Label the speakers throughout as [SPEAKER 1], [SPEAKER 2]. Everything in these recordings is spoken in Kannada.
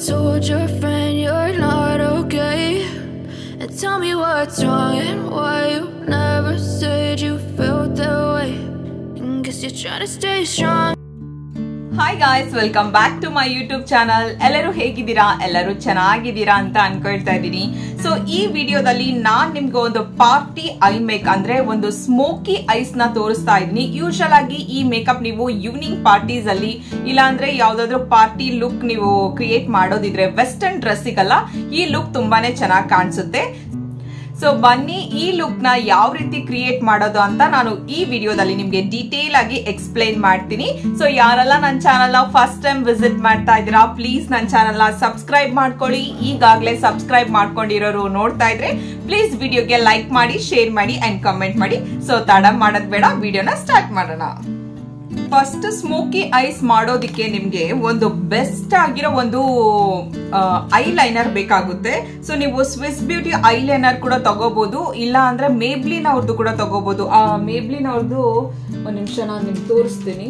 [SPEAKER 1] told your friend you're not okay? And tell me what's wrong and why you never said you felt that way. And guess you're trying to stay strong.
[SPEAKER 2] Hi guys welcome back to my YouTube channel ಎಲ್ಲರೂ ಹೇಗಿದ್ದೀರಾ ಎಲ್ಲರೂ ಚೆನ್ನಾಗಿದ್ದೀರಾ ಅಂತ ಅನ್ಕೊಳ್ತಾ ಇದ್ದೀನಿ ಸೊ ಈ ವಿಡಿಯೋದಲ್ಲಿ ನಾನ್ ನಿಮ್ಗೆ ಒಂದು ಪಾರ್ಟಿ ಐ ಮೇಕ್ ಅಂದ್ರೆ ಒಂದು ಸ್ಮೋಕಿ ಐಸ್ ನ ತೋರಿಸ್ತಾ ಇದ್ದೀನಿ ಯೂಶಲ್ ಆಗಿ ಈ ಮೇಕಪ್ ನೀವು ಈವ್ನಿಂಗ್ ಪಾರ್ಟೀಸ್ ಅಲ್ಲಿ ಇಲ್ಲಾಂದ್ರೆ ಯಾವ್ದಾದ್ರು ಪಾರ್ಟಿ ಲುಕ್ ನೀವು ಕ್ರಿಯೇಟ್ ಮಾಡೋದಿದ್ರೆ ವೆಸ್ಟರ್ನ್ ಡ್ರೆಸ್ಸಿಗಲ್ಲ ಈ ಲುಕ್ ತುಂಬಾನೇ ಚೆನ್ನಾಗಿ ಕಾಣಿಸುತ್ತೆ ಸೊ ಬನ್ನಿ ಈ ಲುಕ್ ನ ಯಾವ ರೀತಿ ಕ್ರಿಯೇಟ್ ಮಾಡೋದು ಅಂತ ನಾನು ಈ ವಿಡಿಯೋದಲ್ಲಿ ನಿಮ್ಗೆ ಡೀಟೇಲ್ ಆಗಿ ಎಕ್ಸ್ಪ್ಲೈನ್ ಮಾಡ್ತೀನಿ ಸೊ ಯಾರೆಲ್ಲ ನನ್ನ ಚಾನಲ್ ನ ಫಸ್ಟ್ ಟೈಮ್ ವಿಸಿಟ್ ಮಾಡ್ತಾ ಇದ್ದೀರಾ ಪ್ಲೀಸ್ ನನ್ನ ಚಾನಲ್ ನ ಸಬ್ಸ್ಕ್ರೈಬ್ ಮಾಡ್ಕೊಳ್ಳಿ ಈಗಾಗಲೇ ಸಬ್ಸ್ಕ್ರೈಬ್ ಮಾಡ್ಕೊಂಡಿರೋರು ನೋಡ್ತಾ ಇದ್ರೆ ಪ್ಲೀಸ್ ವಿಡಿಯೋಗೆ ಲೈಕ್ ಮಾಡಿ ಶೇರ್ ಮಾಡಿ ಅಂಡ್ ಕಮೆಂಟ್ ಮಾಡಿ ಸೊ ತಡ ಮಾಡೋದ್ ಬೇಡ ವಿಡಿಯೋನ ಸ್ಟಾರ್ಟ್ ಮಾಡೋಣ ಫಸ್ಟ್ ಸ್ಮೋಕಿ ಐಸ್ ಮಾಡೋದಿಕ್ಕೆ ನಿಮ್ಗೆ ಒಂದು ಬೆಸ್ಟ್ ಆಗಿರೋ ಒಂದು ಐ ಲೈನರ್ ಬೇಕಾಗುತ್ತೆ ಸೊ ನೀವು ಸ್ವಿಸ್ ಬ್ಯೂಟಿ ಐ ಲೈನರ್ ಕೂಡ ತಗೋಬಹುದು ಇಲ್ಲ ಅಂದ್ರೆ ಮೇಬ್ಲಿನ್ ಅವ್ರದ್ದು ಕೂಡ ತಗೋಬಹುದು ಆ ಮೇಬ್ಲಿನ್ ಅವ್ರದ್ದು ಒಂದ್ ನಿಮಿಷ ನಾನು ನಿಮ್ಗೆ ತೋರಿಸ್ತೀನಿ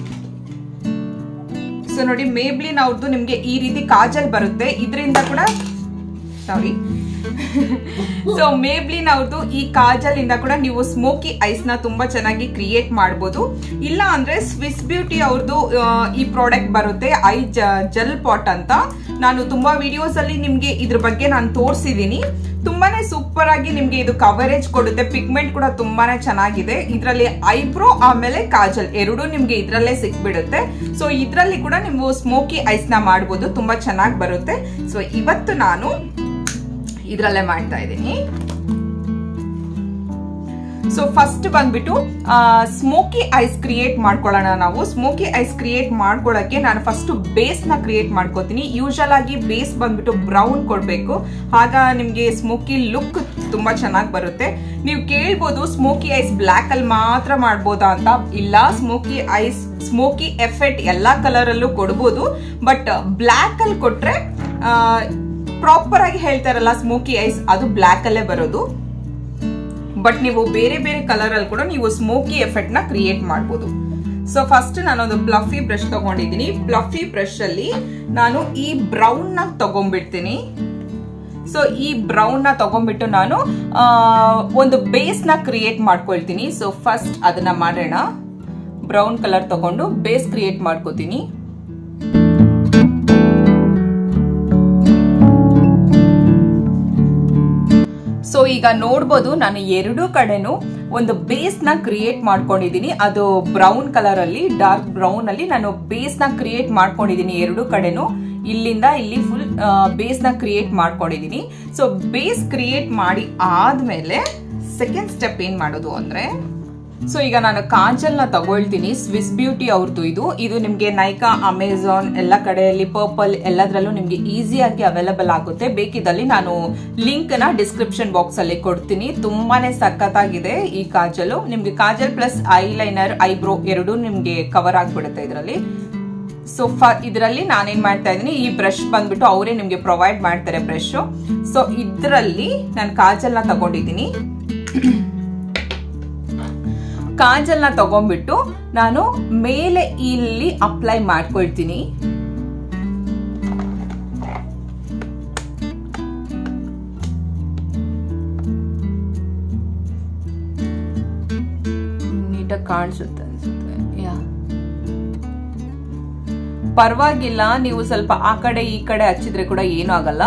[SPEAKER 2] ಸೊ ನೋಡಿ ಮೇಬ್ಲಿನ್ ಅವ್ರದ್ದು ನಿಮ್ಗೆ ಈ ರೀತಿ ಕಾಜಲ್ ಬರುತ್ತೆ ಇದರಿಂದ ಕೂಡ ಸಾರಿ ಸೊ ಮೇಬ್ಲಿನ್ ಅವ್ರದ್ದು ಈ ಕಾಜಲ್ ಇಂದ ಕೂಡ ನೀವು ಸ್ಮೋಕಿ ಐಸ್ ನ ತುಂಬಾ ಚೆನ್ನಾಗಿ ಕ್ರಿಯೇಟ್ ಮಾಡಬಹುದು ಇಲ್ಲ ಅಂದ್ರೆ ಸ್ವಿಸ್ ಬ್ಯೂಟಿ ಅವ್ರದ್ದು ಈ ಪ್ರಾಡಕ್ಟ್ ಬರುತ್ತೆ ಐ ಜೆಲ್ ಪಾಟ್ ಅಂತ ನಾನು ತುಂಬಾ ವಿಡಿಯೋಸ್ ಅಲ್ಲಿ ನಿಮ್ಗೆ ಇದ್ರ ಬಗ್ಗೆ ನಾನು ತೋರಿಸಿದೀನಿ ತುಂಬಾನೇ ಸೂಪರ್ ಆಗಿ ನಿಮ್ಗೆ ಇದು ಕವರೇಜ್ ಕೊಡುತ್ತೆ ಪಿಗ್ಮೆಂಟ್ ಕೂಡ ತುಂಬಾನೇ ಚೆನ್ನಾಗಿದೆ ಇದರಲ್ಲಿ ಐಬ್ರೋ ಆಮೇಲೆ ಕಾಜಲ್ ಎರಡು ನಿಮ್ಗೆ ಇದ್ರಲ್ಲೇ ಸಿಕ್ಬಿಡುತ್ತೆ ಸೊ ಇದ್ರಲ್ಲಿ ಕೂಡ ನೀವು ಸ್ಮೋಕಿ ಐಸ್ ನ ಮಾಡಬಹುದು ತುಂಬಾ ಚೆನ್ನಾಗಿ ಬರುತ್ತೆ ಸೊ ಇವತ್ತು ನಾನು ಇದ್ರಲ್ಲೇ ಮಾಡ್ತಾ ಇದ್ದೀನಿ ಸೊ ಫಸ್ಟ್ ಬಂದ್ಬಿಟ್ಟು ಸ್ಮೋಕಿ ಐಸ್ ಕ್ರಿಯೇಟ್ ಮಾಡ್ಕೊಳ್ಳೋಣ ನಾವು ಸ್ಮೋಕಿ ಐಸ್ ಕ್ರಿಯೇಟ್ ಮಾಡ್ಕೊಳ್ಳೋಕೆ ನಾನು ಫಸ್ಟ್ ಬೇಸ್ ನ ಕ್ರಿಯೇಟ್ ಮಾಡ್ಕೋತೀನಿ ಯೂಶಲ್ ಆಗಿ ಬೇಸ್ ಬಂದ್ಬಿಟ್ಟು ಬ್ರೌನ್ ಕೊಡ್ಬೇಕು ಆಗ ನಿಮ್ಗೆ ಸ್ಮೋಕಿ ಲುಕ್ ತುಂಬಾ ಚೆನ್ನಾಗಿ ಬರುತ್ತೆ ನೀವು ಕೇಳ್ಬೋದು ಸ್ಮೋಕಿ ಐಸ್ ಬ್ಲಾಕ್ ಅಲ್ಲಿ ಮಾತ್ರ ಮಾಡ್ಬೋದಾ ಅಂತ ಇಲ್ಲ ಸ್ಮೋಕಿ ಐಸ್ ಸ್ಮೋಕಿ ಎಫೆಕ್ಟ್ ಎಲ್ಲಾ ಕಲರ್ ಅಲ್ಲೂ ಕೊಡ್ಬೋದು ಬಟ್ ಬ್ಲಾಕ್ ಅಲ್ಲಿ ಕೊಟ್ರೆ ಪ್ರಾಪರ್ ಆಗಿ ಹೇಳ್ತಾರಲ್ಲ ಸ್ಮೋಕಿ ಐಸ್ ಅದು ಬ್ಲಾಕ್ ಅಲ್ಲೇ ಬರೋದು ಬಟ್ ನೀವು ಬೇರೆ ಬೇರೆ ಕಲರ್ ಅಲ್ಲಿ ಕೂಡ ನೀವು ಸ್ಮೋಕಿ ಎಫೆಕ್ಟ್ ನ ಕ್ರಿಯೇಟ್ ಮಾಡಬಹುದು ಸೊ ಫಸ್ಟ್ ನಾನೊಂದು ಪ್ಲಫಿ ಬ್ರಷ್ ತಗೊಂಡಿದ್ದೀನಿ ಪ್ಲಫಿ ಬ್ರಷ್ ಅಲ್ಲಿ ನಾನು ಈ ಬ್ರೌನ್ ನ ತಗೊಂಡ್ಬಿಡ್ತೀನಿ ಸೊ ಈ ಬ್ರೌನ್ ನ ತಗೊಂಡ್ಬಿಟ್ಟು ನಾನು ಒಂದು ಬೇಸ್ ನ ಕ್ರಿಯೇಟ್ ಮಾಡ್ಕೊಳ್ತೀನಿ ಸೊ ಫಸ್ಟ್ ಅದನ್ನ ಮಾಡೋಣ ಬ್ರೌನ್ ಕಲರ್ ತಗೊಂಡು ಬೇಸ್ ಕ್ರಿಯೇಟ್ ಮಾಡ್ಕೋತೀನಿ ಸೊ ಈಗ ನೋಡ್ಬೋದು ನಾನು ಎರಡು ಕಡೆನೂ ಒಂದು ಬೇಸ್ ನ ಕ್ರಿಯೇಟ್ ಮಾಡ್ಕೊಂಡಿದೀನಿ ಅದು ಬ್ರೌನ್ ಕಲರ್ ಅಲ್ಲಿ ಡಾರ್ಕ್ ಬ್ರೌನ್ ಅಲ್ಲಿ ನಾನು ಬೇಸ್ ನ ಕ್ರಿಯೇಟ್ ಮಾಡ್ಕೊಂಡಿದೀನಿ ಎರಡು ಕಡೆನೂ ಇಲ್ಲಿಂದ ಇಲ್ಲಿ ಫುಲ್ ಬೇಸ್ ನ ಕ್ರಿಯೇಟ್ ಮಾಡ್ಕೊಂಡಿದೀನಿ ಸೊ ಬೇಸ್ ಕ್ರಿಯೇಟ್ ಮಾಡಿ ಆದ್ಮೇಲೆ ಸೆಕೆಂಡ್ ಸ್ಟೆಪ್ ಏನ್ ಮಾಡೋದು ಅಂದ್ರೆ ಸೊ ಈಗ ನಾನು ಕಾಜಲ್ ನ ತಗೊಳ್ತೀನಿ ಸ್ವಿಸ್ ಬ್ಯೂಟಿ ಅವ್ರದ್ದು ಇದು ಇದು ನಿಮ್ಗೆ ನೈಕಾ ಅಮೆಝಾನ್ ಎಲ್ಲ ಕಡೆಯಲ್ಲಿ ಪರ್ಪಲ್ ಎಲ್ಲದರಲ್ಲೂ ನಿಮ್ಗೆ ಈಸಿಯಾಗಿ ಅವೈಲಬಲ್ ಆಗುತ್ತೆ ಬೇಕಿದ್ದಲ್ಲಿ ನಾನು ಲಿಂಕ್ ನ ಡಿಸ್ಕ್ರಿಪ್ಷನ್ ಬಾಕ್ಸ್ ಅಲ್ಲಿ ಕೊಡ್ತೀನಿ ತುಂಬಾನೇ ಸಖತ್ತಾಗಿದೆ ಈ ಕಾಜಲ್ ನಿಮ್ಗೆ kajal plus eyeliner eyebrow ಎರಡು ನಿಮ್ಗೆ ಕವರ್ ಆಗ್ಬಿಡುತ್ತೆ ಇದರಲ್ಲಿ ಸೊ ಫ ಇದರಲ್ಲಿ ನಾನೇನ್ ಮಾಡ್ತಾ ಇದ್ದೀನಿ ಈ ಬ್ರಷ್ ಬಂದ್ಬಿಟ್ಟು ಅವರೇ ನಿಮ್ಗೆ ಪ್ರೊವೈಡ್ ಮಾಡ್ತಾರೆ ಬ್ರಷ್ ಸೊ ಇದರಲ್ಲಿ ನಾನು ಕಾಜಲ್ ನ ತಗೊಂಡಿದ್ದೀನಿ ಕಾಜಲ್ ನ ತಗೊಂಡ್ಬಿಟ್ಟು ನಾನು ಮೇಲೆ ಇಲ್ಲಿ ಅಪ್ಲೈ ಮಾಡ್ಕೊಳ್ತೀನಿ ನೀಟಾಗಿ ಕಾಣಿಸುತ್ತೆ ಅನ್ಸುತ್ತೆ ಯಾ ಪರವಾಗಿಲ್ಲ ನೀವು ಸ್ವಲ್ಪ ಆ ಕಡೆ ಈ ಕಡೆ ಹಚ್ಚಿದ್ರೆ ಕೂಡ ಏನೂ ಆಗಲ್ಲ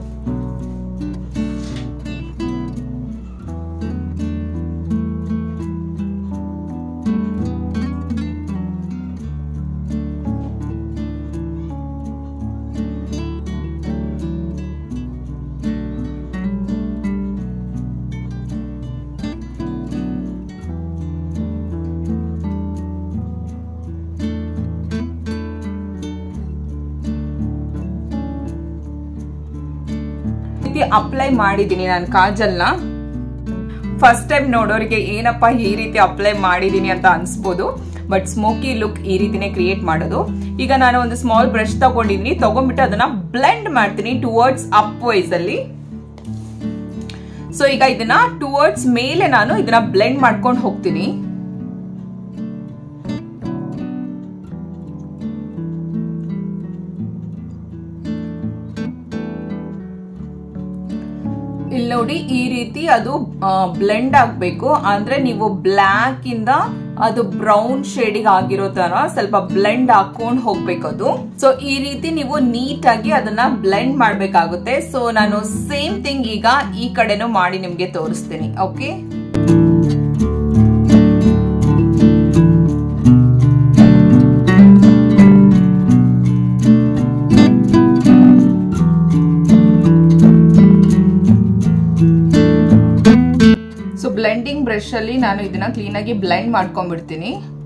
[SPEAKER 2] ರೀತಿ ಅಪ್ಲೈ ಮಾಡಿದ್ದೀನಿ ನಾನು ಕಾಜಲ್ನ ಫಸ್ಟ್ ಟೈಮ್ ನೋಡೋರಿಗೆ ಏನಪ್ಪ ಈ ರೀತಿ ಅಪ್ಲೈ ಮಾಡಿದೀನಿ ಅಂತ ಅನ್ಸ್ಬೋದು ಬಟ್ ಸ್ಮೋಕಿ ಲುಕ್ ಈ ರೀತಿನೇ ಕ್ರಿಯೇಟ್ ಮಾಡೋದು ಈಗ ನಾನು ಒಂದು ಸ್ಮಾಲ್ ಬ್ರಷ್ ತಗೊಂಡಿದ್ದೀನಿ ತಗೊಂಡ್ಬಿಟ್ಟು ಅದನ್ನ ಬ್ಲೆಂಡ್ ಮಾಡ್ತೀನಿ ಟುವರ್ಡ್ಸ್ ಅಪ್ ವೈಸ್ ಅಲ್ಲಿ ಸೊ ಈಗ ಇದನ್ನ ಟುವರ್ಡ್ಸ್ ಮೇಲೆ ನಾನು ಇದನ್ನ ಬ್ಲೆಂಡ್ ಮಾಡ್ಕೊಂಡು ಹೋಗ್ತೀನಿ ಇಲ್ಲಿ ನೋಡಿ ಈ ರೀತಿ ಅದು ಬ್ಲೆಂಡ್ ಆಗ್ಬೇಕು ಅಂದ್ರೆ ನೀವು ಬ್ಲ್ಯಾಕ್ ಇಂದ ಅದು ಬ್ರೌನ್ ಶೇಡಿಗೆ ಆಗಿರೋ ತರ ಸ್ವಲ್ಪ ಬ್ಲೆಂಡ್ ಹಾಕೊಂಡ್ ಹೋಗ್ಬೇಕು ಅದು ಸೊ ಈ ರೀತಿ ನೀವು ನೀಟ್ ಆಗಿ ಅದನ್ನ ಬ್ಲೆಂಡ್ ಮಾಡ್ಬೇಕಾಗುತ್ತೆ ಸೊ ನಾನು ಸೇಮ್ ಥಿಂಗ್ ಈಗ ಈ ಕಡೆನೂ ಮಾಡಿ ನಿಮ್ಗೆ ತೋರಿಸ್ತೀನಿ ಓಕೆ ಸೊ ಬ್ಲೆಂಡಿಂಗ್ ಬ್ರಷ್ ಅಲ್ಲಿ ನಾನು ಇದನ್ನ ಕ್ಲೀನ್ ಆಗಿ ಬ್ಲೆಂಡ್ ಮಾಡ್ಕೊಂಡ್ಬಿಡ್ತೀನಿ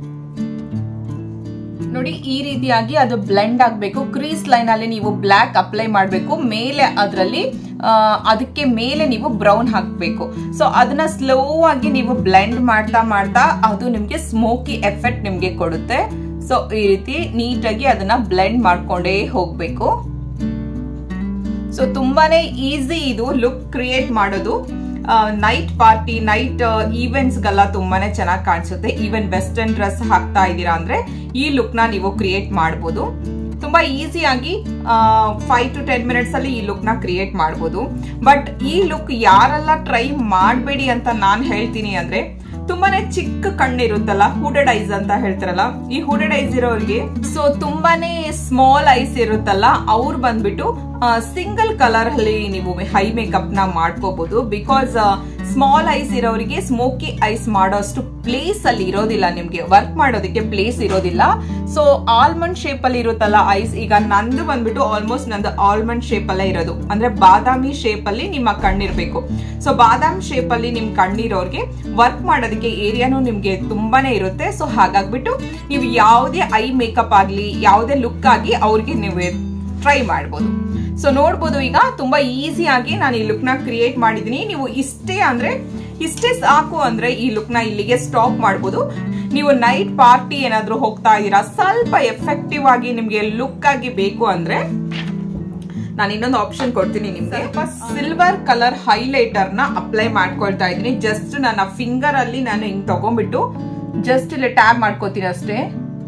[SPEAKER 2] ನೋಡಿ ಈ ರೀತಿಯಾಗಿ ಅದು ಬ್ಲೆಂಡ್ ಆಗಬೇಕು ಕ್ರೀಸ್ ಲೈನ್ ಅಲ್ಲಿ ನೀವು ಬ್ಲ್ಯಾಕ್ ಅಪ್ಲೈ ಮಾಡಬೇಕು ಮೇಲೆ ಅದರಲ್ಲಿ ಅದಕ್ಕೆ ಮೇಲೆ ನೀವು ಬ್ರೌನ್ ಹಾಕಬೇಕು ಸೊ ಅದನ್ನ ಸ್ಲೋ ಆಗಿ ನೀವು ಬ್ಲೆಂಡ್ ಮಾಡ್ತಾ ಮಾಡ್ತಾ ಅದು ನಿಮ್ಗೆ ಸ್ಮೋಕಿ ಎಫೆಕ್ಟ್ ನಿಮ್ಗೆ ಕೊಡುತ್ತೆ ಸೊ ಈ ರೀತಿ ನೀಟಾಗಿ ಅದನ್ನ ಬ್ಲೆಂಡ್ ಮಾಡ್ಕೊಂಡೇ ಹೋಗ್ಬೇಕು ಸೊ ತುಂಬಾನೇ ಈಸಿ ಇದು ಲುಕ್ ಕ್ರಿಯೇಟ್ ಮಾಡೋದು ನೈಟ್ ಪಾರ್ಟಿ ನೈಟ್ ಈವೆಂಟ್ಸ್ಗೆಲ್ಲ ತುಂಬಾನೇ ಚೆನ್ನಾಗಿ ಕಾಣಿಸುತ್ತೆ ಈವನ್ ವೆಸ್ಟರ್ನ್ ಡ್ರೆಸ್ ಹಾಕ್ತಾ ಇದ್ದೀರಾ ಅಂದ್ರೆ ಈ ಲುಕ್ ನ ನೀವು ಕ್ರಿಯೇಟ್ ಮಾಡಬಹುದು ತುಂಬಾ ಈಸಿಯಾಗಿ ಫೈವ್ ಟು ಟೆನ್ ಮಿನಿಟ್ಸ್ ಅಲ್ಲಿ ಈ ಲುಕ್ ನ ಕ್ರಿಯೇಟ್ ಮಾಡಬಹುದು ಬಟ್ ಈ ಲುಕ್ ಯಾರೆಲ್ಲ ಟ್ರೈ ಮಾಡಬೇಡಿ ಅಂತ ನಾನು ಹೇಳ್ತೀನಿ ಅಂದ್ರೆ ತುಂಬಾನೇ ಚಿಕ್ಕ ಕಣ್ಣಿರುತ್ತಲ್ಲ ಹೂಡೆಡ್ ಐಸ್ ಅಂತ ಹೇಳ್ತಾರಲ್ಲ ಈ ಹೂಡೆಡ್ ಐಸ್ ಇರೋರಿಗೆ ಸೊ ತುಂಬಾನೇ ಸ್ಮಾಲ್ ಐಸ್ ಇರುತ್ತಲ್ಲ ಅವ್ರು ಬಂದ್ಬಿಟ್ಟು ಸಿಂಗಲ್ ಕಲರ್ ಅಲ್ಲಿ ನೀವು ಹೈ ಮೇಕಪ್ ನ ಮಾಡ್ಕೋಬಹುದು ಬಿಕಾಸ್ ಸ್ಮಾಲ್ ಐಸ್ ಇರೋರಿಗೆ ಸ್ಮೋಕಿ ಐಸ್ ಮಾಡೋಷ್ಟು ಪ್ಲೇಸ್ ಅಲ್ಲಿ ಇರೋದಿಲ್ಲ ನಿಮ್ಗೆ ವರ್ಕ್ ಮಾಡೋದಕ್ಕೆ ಪ್ಲೇಸ್ ಇರೋದಿಲ್ಲ ಸೊ ಆಲ್ಮಂಡ್ ಶೇಪ್ ಅಲ್ಲಿ ಇರುತ್ತಲ್ಲ ಐಸ್ ಈಗ ನಂದು ಬಂದ್ಬಿಟ್ಟು ಆಲ್ಮೋಸ್ಟ್ ನಂದು ಆಲ್ಮಂಡ್ ಶೇಪ್ ಅಲ್ಲೇ ಇರೋದು ಅಂದ್ರೆ ಬಾದಾಮಿ ಶೇಪ್ ಅಲ್ಲಿ ನಿಮ್ಮ ಕಣ್ಣಿರ್ಬೇಕು ಸೊ ಬಾದಾಮಿ ಶೇಪ್ ಅಲ್ಲಿ ನಿಮ್ ಕಣ್ಣಿರೋರ್ಗೆ ವರ್ಕ್ ಮಾಡೋದಕ್ಕೆ ಏರಿಯಾನು ನಿಮ್ಗೆ ತುಂಬಾನೇ ಇರುತ್ತೆ ಸೊ ಹಾಗಾಗ್ಬಿಟ್ಟು ನೀವು ಯಾವುದೇ ಐ ಮೇಕಪ್ ಆಗ್ಲಿ ಯಾವುದೇ ಲುಕ್ ಆಗಿ ಅವ್ರಿಗೆ ನೀವು ಟ್ರೈ ಮಾಡ್ಬೋದು ಸೊ ನೋಡ್ಬೋದು ಈಗ ತುಂಬಾ ಈಸಿಯಾಗಿ ನಾನು ಈ ಲುಕ್ ನ ಕ್ರಿಯೇಟ್ ಮಾಡಿದೀನಿ ನೀವು ಇಷ್ಟೇ ಅಂದ್ರೆ ಇಷ್ಟೇ ಸಾಕು ಅಂದ್ರೆ ಈ ಲುಕ್ ನ ಇಲ್ಲಿಗೆ ಸ್ಟಾಪ್ ಮಾಡ್ಬೋದು ನೀವು ನೈಟ್ ಪಾರ್ಟಿ ಏನಾದ್ರೂ ಹೋಗ್ತಾ ಇದ್ದೀರಾ ಸ್ವಲ್ಪ ಎಫೆಕ್ಟಿವ್ ಆಗಿ ನಿಮ್ಗೆ ಲುಕ್ ಆಗಿ ಬೇಕು ಅಂದ್ರೆ ನಾನು ಇನ್ನೊಂದು ಆಪ್ಷನ್ ಕೊಡ್ತೀನಿ ನಿಮ್ಗೆ ಸಿಲ್ವರ್ ಕಲರ್ ಹೈಲೈಟರ್ ನ ಅಪ್ಲೈ ಮಾಡ್ಕೊಳ್ತಾ ಇದ್ದೀನಿ ಜಸ್ಟ್ ನನ್ನ ಫಿಂಗರ್ ಅಲ್ಲಿ ನಾನು ಹಿಂಗ್ ತಗೊಂಡ್ಬಿಟ್ಟು ಜಸ್ಟ್ ಇಲ್ಲಿ ಟ್ಯಾಬ್ ಮಾಡ್ಕೋತೀನಿ ಅಷ್ಟೇ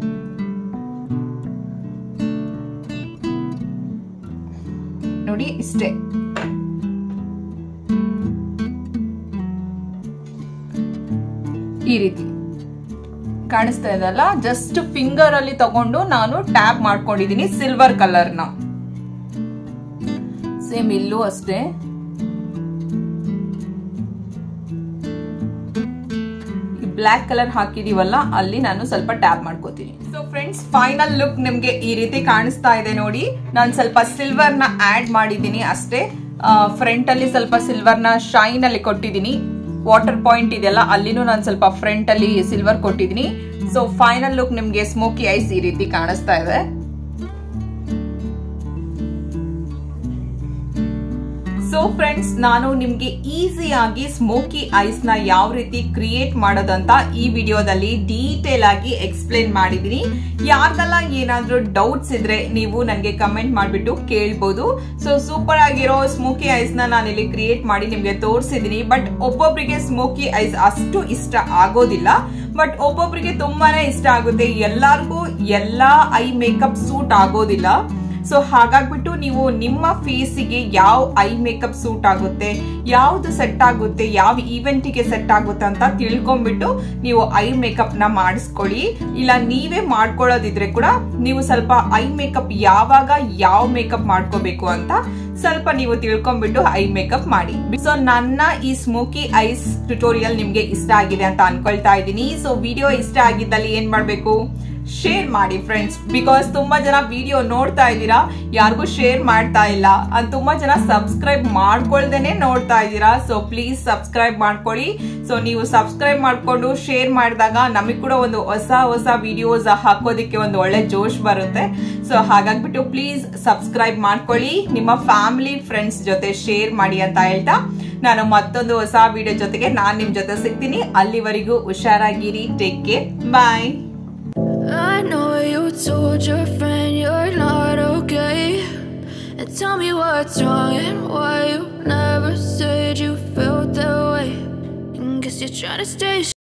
[SPEAKER 2] ನೋಡಿ ಇಷ್ಟೇ ಈ ರೀತಿ ಕಾಣಿಸ್ತಾ ಇದಲ್ಲ ಜಸ್ಟ್ ಫಿಂಗರ್ ಅಲ್ಲಿ ತಗೊಂಡು ನಾನು ಟ್ಯಾಪ್ ಮಾಡ್ಕೊಂಡಿದೀನಿ ಸಿಲ್ವರ್ ಕಲರ್ ನ ಸೇಮ್ ಇಲ್ಲೂ ಅಷ್ಟೇ ಬ್ಲ್ಯಾಕ್ ಕಲರ್ ಹಾಕಿದೀವಲ್ಲ ಅಲ್ಲಿ ನಾನು ಸ್ವಲ್ಪ ಟ್ಯಾಪ್ ಮಾಡ್ಕೋತೀನಿ ಸೊ ಫ್ರೆಂಡ್ಸ್ ಫೈನಲ್ ಲುಕ್ ನಿಮ್ಗೆ ಈ ರೀತಿ ಕಾಣಿಸ್ತಾ ಇದೆ ನೋಡಿ ನಾನು ಸ್ವಲ್ಪ ಸಿಲ್ವರ್ ನ ಆಡ್ ಮಾಡಿದೀನಿ ಅಷ್ಟೇ ಫ್ರಂಟ್ ಅಲ್ಲಿ ಸ್ವಲ್ಪ ಸಿಲ್ವರ್ ನ ಶೈನ್ ಅಲ್ಲಿ ಕೊಟ್ಟಿದ್ದೀನಿ ವಾಟರ್ ಪಾಯಿಂಟ್ ಇದೆಲ್ಲ ಅಲ್ಲಿನೂ ನಾನು ಸ್ವಲ್ಪ ಫ್ರಂಟ್ ಅಲ್ಲಿ ಸಿಲ್ವರ್ ಕೊಟ್ಟಿದ್ದೀನಿ ಸೊ ಫೈನಲ್ ಲುಕ್ ನಿಮ್ಗೆ ಸ್ಮೋಕಿ ಐಸ್ ಈ ರೀತಿ ಕಾಣಿಸ್ತಾ ಇದೆ ಸೊ ಫ್ರೆಂಡ್ಸ್ ನಾನು ನಿಮ್ಗೆ ಈಸಿಯಾಗಿ ಸ್ಮೋಕಿ ಐಸ್ ನ ಯಾವ ರೀತಿ ಕ್ರಿಯೇಟ್ ಮಾಡೋದಂತ ಈ ವಿಡಿಯೋದಲ್ಲಿ ಡೀಟೇಲ್ ಆಗಿ ಎಕ್ಸ್ಪ್ಲೇನ್ ಮಾಡಿದೀನಿ ಯಾರ್ದೆಲ್ಲ ಏನಾದ್ರೂ ಡೌಟ್ಸ್ ಇದ್ರೆ ನೀವು ನನಗೆ ಕಮೆಂಟ್ ಮಾಡ್ಬಿಟ್ಟು ಕೇಳ್ಬೋದು ಸೊ ಸೂಪರ್ ಆಗಿರೋ ಸ್ಮೋಕಿ ಐಸ್ ನ ನಾನು ಇಲ್ಲಿ ಕ್ರಿಯೇಟ್ ಮಾಡಿ ನಿಮ್ಗೆ ತೋರಿಸಿದೀನಿ ಬಟ್ ಒಬ್ಬೊಬ್ರಿಗೆ ಸ್ಮೋಕಿ ಐಸ್ ಅಷ್ಟು ಇಷ್ಟ ಆಗೋದಿಲ್ಲ ಬಟ್ ಒಬ್ಬೊಬ್ರಿಗೆ ತುಂಬಾನೇ ಇಷ್ಟ ಆಗುತ್ತೆ ಎಲ್ಲಾರ್ಗೂ ಎಲ್ಲಾ ಐ ಮೇಕಪ್ ಸೂಟ್ ಆಗೋದಿಲ್ಲ ಸೊ ಹಾಗಾಗ್ಬಿಟ್ಟು ನೀವು ನಿಮ್ಮ ಫೇಸಿಗೆ ಯಾವ ಐ ಮೇಕಪ್ ಸೂಟ್ ಆಗುತ್ತೆ ಯಾವ್ದು ಸೆಟ್ ಆಗುತ್ತೆ ಯಾವ ಈವೆಂಟಿಗೆ ಸೆಟ್ ಆಗುತ್ತೆ ಅಂತ ತಿಳ್ಕೊಂಡ್ಬಿಟ್ಟು ನೀವು ಐ ಮೇಕಪ್ ನ ಮಾಡಿಸ್ಕೊಳ್ಳಿ ಇಲ್ಲ ನೀವೇ ಮಾಡ್ಕೊಳ್ಳೋದಿದ್ರೆ ಕೂಡ ನೀವು ಸ್ವಲ್ಪ ಐ ಮೇಕಪ್ ಯಾವಾಗ ಯಾವ ಮೇಕಪ್ ಮಾಡ್ಕೋಬೇಕು ಅಂತ ಸ್ವಲ್ಪ ನೀವು ತಿಳ್ಕೊಂಡ್ಬಿಟ್ಟು ಐ ಮೇಕಪ್ ಮಾಡಿ ಸೊ ನನ್ನ ಈ ಸ್ಮೋಕಿ ಐಸ್ ಟ್ಯುಟೋರಿಯಲ್ ನಿಮ್ಗೆ ಇಷ್ಟ ಆಗಿದೆ ಅಂತ ಅನ್ಕೊಳ್ತಾ ಇದ್ದೀನಿ ಸೊ ವಿಡಿಯೋ ಇಷ್ಟ ಆಗಿದ್ದಲ್ಲಿ ಏನ್ ಮಾಡ್ಬೇಕು ಶೇರ್ ಮಾಡಿ ಫ್ರೆಂಡ್ಸ್ ಬಿಕಾಸ್ ತುಂಬಾ ಜನ ವಿಡಿಯೋ ನೋಡ್ತಾ ಇದ್ದೀರಾ ಯಾರಿಗೂ ಶೇರ್ ಮಾಡ್ತಾ ಇಲ್ಲ ಅಂಡ್ ತುಂಬಾ ಜನ ಸಬ್ಸ್ಕ್ರೈಬ್ ಮಾಡ್ಕೊಳ್ದೇನೆ ನೋಡ್ತಾ ಇದ್ದೀರಾ ಸೊ ಪ್ಲೀಸ್ ಸಬ್ಸ್ಕ್ರೈಬ್ ಮಾಡ್ಕೊಳ್ಳಿ ಸೊ ನೀವು ಸಬ್ಸ್ಕ್ರೈಬ್ ಮಾಡ್ಕೊಂಡು ಶೇರ್ ಮಾಡಿದಾಗ ನಮಗ್ ಕೂಡ ಒಂದು ಹೊಸ ಹೊಸ ವಿಡಿಯೋಸ್ ಹಾಕೋದಿಕ್ಕೆ ಒಂದು ಒಳ್ಳೆ ಜೋಶ್ ಬರುತ್ತೆ ಸೊ ಹಾಗಾಗ್ಬಿಟ್ಟು ಪ್ಲೀಸ್ ಸಬ್ಸ್ಕ್ರೈಬ್ ಮಾಡ್ಕೊಳ್ಳಿ ನಿಮ್ಮ ಫ್ಯಾಮಿಲಿ ಫ್ರೆಂಡ್ಸ್ ಜೊತೆ ಶೇರ್ ಮಾಡಿ ಅಂತ ಹೇಳ್ತಾ ನಾನು ಮತ್ತೊಂದು ಹೊಸ ವಿಡಿಯೋ ಜೊತೆಗೆ ನಾನ್ ನಿಮ್ ಜೊತೆ ಸಿಗ್ತೀನಿ ಅಲ್ಲಿವರೆಗೂ ಹುಷಾರಾಗಿರಿ take care bye
[SPEAKER 1] I know you told your friend you're not okay. And tell me what's wrong and why you never said you felt that way. And guess you're trying to stay.